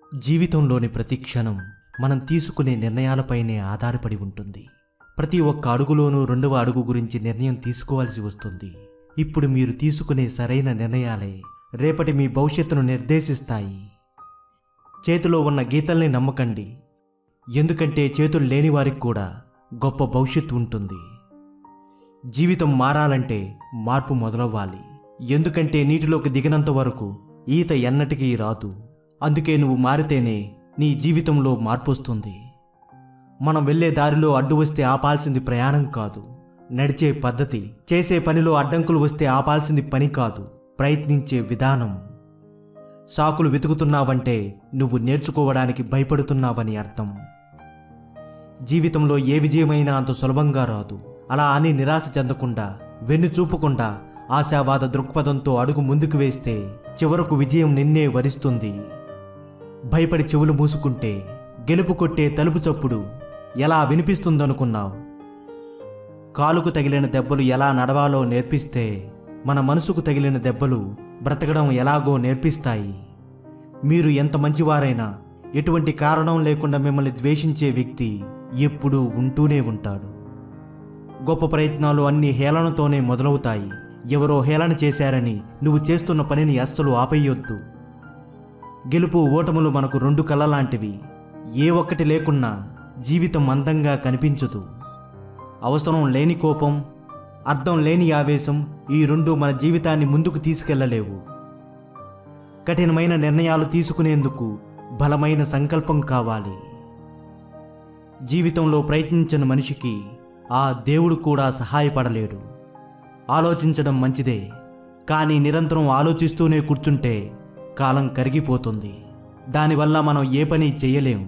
జీవితంలోని ప్రతి క్షణం మనం తీసుకునే నిర్ణయాలపైనే ఆధారపడి ఉంటుంది ప్రతి ఒక్క అడుగులోనూ రెండవ అడుగు గురించి నిర్ణయం తీసుకోవాల్సి వస్తుంది ఇప్పుడు మీరు తీసుకునే సరైన నిర్ణయాలే రేపటి మీ భవిష్యత్తును నిర్దేశిస్తాయి చేతిలో ఉన్న గీతల్ని నమ్మకండి ఎందుకంటే చేతులు లేని వారికి కూడా గొప్ప భవిష్యత్తు ఉంటుంది జీవితం మారాలంటే మార్పు మొదలవ్వాలి ఎందుకంటే నీటిలోకి దిగినంత వరకు ఈత ఎన్నటికీ రాదు అందుకే నువ్వు మారితేనే నీ జీవితంలో మార్పు వస్తుంది మనం వెళ్ళే దారిలో అడ్డు వస్తే ఆపాల్సింది ప్రయాణం కాదు నడిచే పద్ధతి చేసే పనిలో అడ్డంకులు వస్తే ఆపాల్సింది పని కాదు ప్రయత్నించే విధానం సాకులు వెతుకుతున్నావంటే నువ్వు నేర్చుకోవడానికి భయపడుతున్నావని అర్థం జీవితంలో ఏ విజయమైనా అంత సులభంగా రాదు అలా అని నిరాశ చెందకుండా వెన్ను చూపకుండా ఆశావాద దృక్పథంతో అడుగు ముందుకు వేస్తే చివరకు విజయం నిన్నే వరిస్తుంది భయపడి చెవులు మూసుకుంటే గెలుపు కొట్టే తలుపు చప్పుడు ఎలా వినిపిస్తుందనుకున్నావు కాలుకు తగిలిన దెబ్బలు ఎలా నడవాలో నేర్పిస్తే మన మనసుకు తగిలిన దెబ్బలు బ్రతకడం ఎలాగో నేర్పిస్తాయి మీరు ఎంత మంచివారైనా ఎటువంటి కారణం లేకుండా మిమ్మల్ని ద్వేషించే వ్యక్తి ఎప్పుడూ ఉంటూనే ఉంటాడు గొప్ప ప్రయత్నాలు అన్ని హేళనతోనే మొదలవుతాయి ఎవరో హేళన చేశారని నువ్వు చేస్తున్న పనిని అస్సలు ఆపేయొద్దు గెలుపు ఓటములు మనకు రెండు కళ్ళ లాంటివి ఏ ఒక్కటి లేకున్నా జీవితం అందంగా కనిపించదు అవసరం లేని కోపం అర్థం లేని ఆవేశం ఈ రెండు మన జీవితాన్ని ముందుకు తీసుకెళ్లలేవు కఠినమైన నిర్ణయాలు తీసుకునేందుకు బలమైన సంకల్పం కావాలి జీవితంలో ప్రయత్నించిన మనిషికి ఆ దేవుడు కూడా సహాయపడలేడు ఆలోచించడం మంచిదే కానీ నిరంతరం ఆలోచిస్తూనే కూర్చుంటే కాలం కరిగిపోతుంది దానివల్ల మనం ఏ పని చేయలేము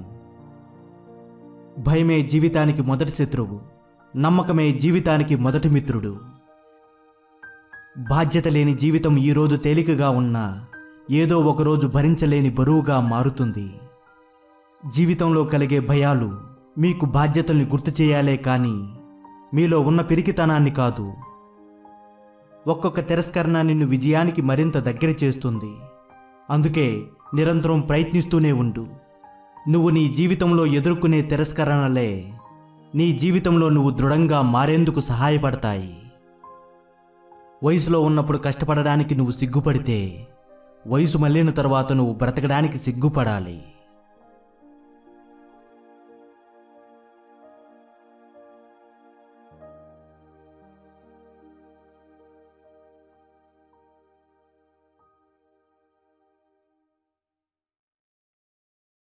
భయమే జీవితానికి మొదటి శత్రువు నమ్మకమే జీవితానికి మొదటి మిత్రుడు బాధ్యత లేని జీవితం ఈరోజు తేలికగా ఉన్నా ఏదో ఒకరోజు భరించలేని బరువుగా మారుతుంది జీవితంలో కలిగే భయాలు మీకు బాధ్యతల్ని గుర్తు చేయాలే కానీ మీలో ఉన్న పిరికితనాన్ని కాదు ఒక్కొక్క తిరస్కరణ నిన్ను విజయానికి మరింత దగ్గర చేస్తుంది అందుకే నిరంతరం ప్రయత్నిస్తూనే ఉండు నువ్వు నీ జీవితంలో ఎదుర్కొనే తిరస్కరణలే నీ జీవితంలో నువ్వు దృఢంగా మారేందుకు సహాయపడతాయి వయసులో ఉన్నప్పుడు కష్టపడడానికి నువ్వు సిగ్గుపడితే వయసు మళ్ళిన తర్వాత నువ్వు బ్రతకడానికి సిగ్గుపడాలి